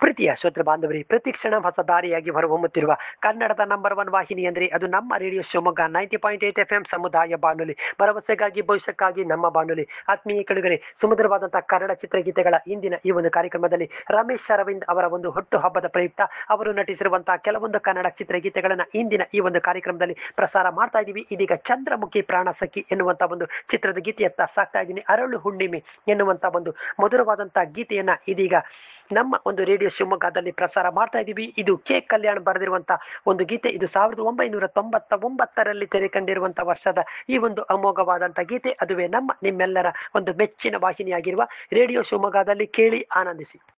ಪ್ರೀತಿಯ ಶ್ರೋತೃ ಬಾಂಧವರಿ ಪ್ರತಿಕ್ಷಣ ಹೊಸ ದಾರಿಯಾಗಿ ಹೊರಹೊಮ್ಮುತ್ತಿರುವ ಕನ್ನಡದ ನಂಬರ್ ಒನ್ ವಾಹಿನಿ ಅಂದರೆ ಅದು ನಮ್ಮ radio Shivamogga ninety point eight F M ಸಮುದಾಯ ಬಾನುಲಿ ಭರವಸೆಗಾಗಿ ಭವಿಷ್ಯಕ್ಕಾಗಿ ನಮ್ಮ ಬಾನುಲಿ ಆತ್ಮೀಯ ಕಡುಗರೆ ಸುಮಧುರವಾದಂತಹ ಕನ್ನಡ ಚಿತ್ರಗೀತೆಗಳ ಇಂದಿನ ಈ ಒಂದು ಕಾರ್ಯಕ್ರಮದಲ್ಲಿ ರಮೇಶ್ ಅರವಿಂದ್ ಅವರ ಒಂದು ಹುಟ್ಟು ಹಬ್ಬದ ಪ್ರಯುಕ್ತ ಅವರು ನಟಿಸಿರುವಂತಹ ಕೆಲವೊಂದು ಕನ್ನಡ ಚಿತ್ರಗೀತೆಗಳನ್ನ ಇಂದಿನ ಈ ಒಂದು ಕಾರ್ಯಕ್ರಮದಲ್ಲಿ ಪ್ರಸಾರ ಮಾಡ್ತಾ ಇದ್ದೀವಿ ಇದೀಗ ಚಂದ್ರಮುಖಿ ಪ್ರಾಣಸಖಿ ಎನ್ನುವಂತ ಒಂದು ಚಿತ್ರದ ಗೀತೆಯತ್ತ ಸಾಕ್ತಾ ಇದ್ದೀನಿ ಅರಳು ಹುಣ್ಣಿಮೆ ಎನ್ನುವಂತ ಒಂದು ಮಧುರವಾದಂತಹ ಗೀತೆಯನ್ನ ಇದೀಗ ನಮ್ಮ ಒಂದು ರೇಡಿಯೋ ಶಿವಮೊಗ್ಗದಲ್ಲಿ ಪ್ರಸಾರ ಮಾಡ್ತಾ ಇದ್ದೀವಿ ಇದು ಕೆ ಕಲ್ಯಾಣ್ ಬರೆದಿರುವಂತಹ ಒಂದು ಗೀತೆ ಇದು ಸಾವಿರದ ಒಂಬೈನೂರ ತೊಂಬತ್ತ ಒಂಬತ್ತರಲ್ಲಿ ತೆರೆ ಕಂಡಿರುವಂತಹ ವರ್ಷದ ಈ ಒಂದು ಅಮೋಘವಾದಂತಹ ಗೀತೆ ಅದುವೇ ನಮ್ಮ ನಿಮ್ಮೆಲ್ಲರ ಒಂದು ಮೆಚ್ಚಿನ ವಾಹಿನಿಯಾಗಿರುವ ರೇಡಿಯೋ ಶಿವಮೊಗ್ಗದಲ್ಲಿ ಕೇಳಿ ಆನಂದಿಸಿ